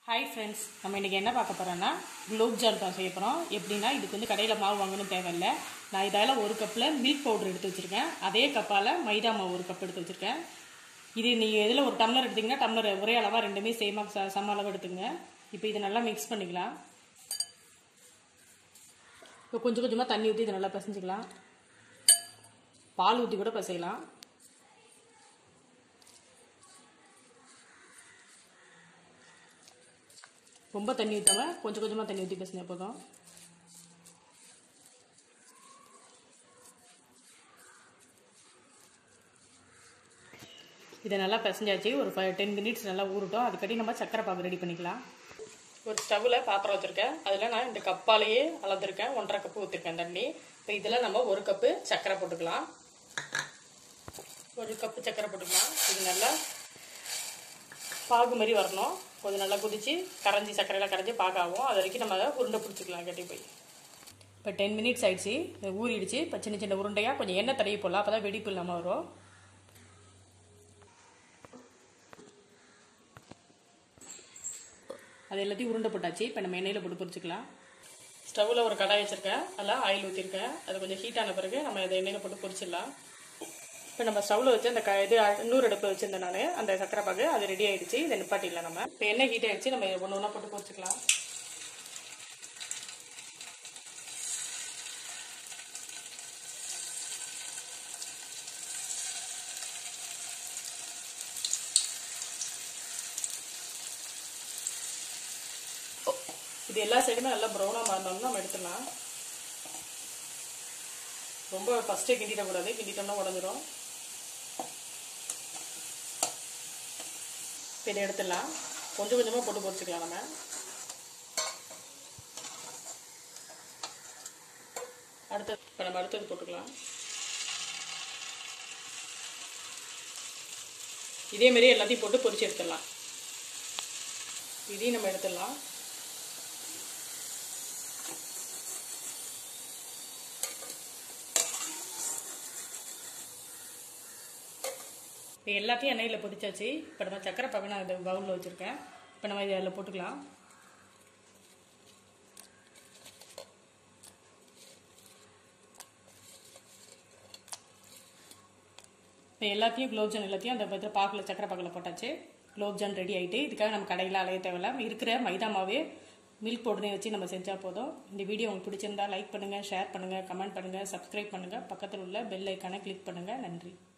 hi friends நம்ம இன்றைக்கி என்ன பார்க்க போகிறோன்னா குலோப் ஜாம் தான் செய்ய போகிறோம் எப்படின்னா இதுக்கு வந்து கடையில் மாவு வாங்கணும் தேவையில்லை நான் இதால் ஒரு கப்பில் மில்க் பவுடர் எடுத்து வச்சுருக்கேன் அதே கப்பால் மைதா மாவு ஒரு கப் எடுத்து வச்சுருக்கேன் இது நீங்கள் இதில் ஒரு டம்ளர் எடுத்திங்கன்னா டம்ளர் ஒரே அளவாக ரெண்டுமே சேமாக ச சம அளவு எடுத்துங்க இப்போ இதை நல்லா மிக்ஸ் பண்ணிக்கலாம் இப்போ கொஞ்சம் கொஞ்சமாக தண்ணி ஊற்றி இதை நல்லா பிசைஞ்சிக்கலாம் பால் ஊற்றி கூட பிசையலாம் ரொம்ப தண்ணி ஊற்றாம கொஞ்சம் கொஞ்சமாக தண்ணி ஊற்றி பிசைஞ்சா போதும் இதை நல்லா பிசைஞ்சாச்சு ஒரு ஃபைவ் டென் மினிட்ஸ் நல்லா ஊறட்டும் அதுக்கடி நம்ம சக்கரை பாகு ரெடி பண்ணிக்கலாம் ஒரு ஸ்டவ்வில் பாத்திரம் வச்சுருக்கேன் அதில் நான் இந்த கப்பாலேயே அளந்துருக்கேன் ஒன்றரை கப்பு ஊற்றிருக்கேன் தண்ணி இப்போ இதில் நம்ம ஒரு கப்பு சக்கரை போட்டுக்கலாம் ஒரு கப்பு சக்கரை போட்டுக்கலாம் இது நல்லா பாகு மாதிரி வரணும் கொஞ்சம் நல்லா குதிச்சு கரைஞ்சி சர்க்கரையில் கரைஞ்சி பாகாகும் அது வரைக்கும் நம்ம அதை உருண்டை பிடிச்சிக்கலாம் கட்டி போய் இப்போ டென் மினிட்ஸ் ஆயிடுச்சு இது ஊறிடுச்சு இப்போ சின்ன சின்ன உருண்டையாக கொஞ்சம் எண்ணெய் தடவி போடலாம் அப்போ தான் வெடிப்பு இல்லாமல் வரும் அது எல்லாத்தையும் உருண்டை போட்டாச்சு இப்போ நம்ம எண்ணெயில் போட்டு பொரிச்சுக்கலாம் ஸ்டவ்வில் ஒரு கடாய் வச்சுருக்கேன் அதில் ஆயில் ஊற்றிருக்கேன் அது கொஞ்சம் ஹீட் ஆன பிறகு நம்ம அதை எண்ணெயில் போட்டு பொரிச்சிடலாம் இப்போ நம்ம ஸ்டவ்வில் வச்சு அந்த க இது இன்னொரு அடுப்பில் வச்சுருந்தேன் நான் அந்த சக்கரை பாகு அது ரெடி ஆகிடுச்சு இதை நிப்பாட்டிடலாம் நம்ம இப்போ எண்ணெய் ஹீட் ஆகிடுச்சு நம்ம ஒன்று ஒன்றா போட்டு பொரிச்சிக்கலாம் இது எல்லா சைடுமே நல்லா ப்ரௌனாக மாறினோம்னா நம்ம எடுத்துடலாம் ரொம்ப ஃபஸ்ட்டே கிண்டிடக்கூடாது கிண்டிட்டோம்னா உடஞ்சிரும் இப்போ இதை எடுத்துடலாம் கொஞ்சம் கொஞ்சமாக போட்டு பொரிச்சுக்கலாம் நம்ம அடுத்தது இப்போ நம்ம அடுத்தது போட்டுக்கலாம் இதே மாதிரி எல்லாத்தையும் போட்டு பொரிச்சு எடுத்துடலாம் இதையும் நம்ம எடுத்துடலாம் இப்போ எல்லாத்தையும் எண்ணெயில் பொரிச்சாச்சு இப்போ நம்ம சக்கரை பாகு நான் இந்த பவுலில் வச்சுருக்கேன் இப்போ நம்ம இதில் போட்டுக்கலாம் இப்போ எல்லாத்தையும் குலோப்ஜான் எல்லாத்தையும் அந்த பத்திர பாக்கில் சக்கரை பாக்கில் போட்டாச்சு குலோப்ஜான் ரெடி ஆகிட்டு இதுக்காக நம்ம கடையில் அலைய தேவையில்ல இருக்கிற மைதா மாவே மில்க் பவுடரையும் வச்சு நம்ம செஞ்சால் போதும் இந்த வீடியோ உங்களுக்கு பிடிச்சிருந்தா லைக் பண்ணுங்கள் ஷேர் பண்ணுங்கள் கமெண்ட் பண்ணுங்கள் சப்ஸ்கிரைப் பண்ணுங்கள் பக்கத்தில் உள்ள பெல் ஐக்கானை கிளிக் பண்ணுங்கள் நன்றி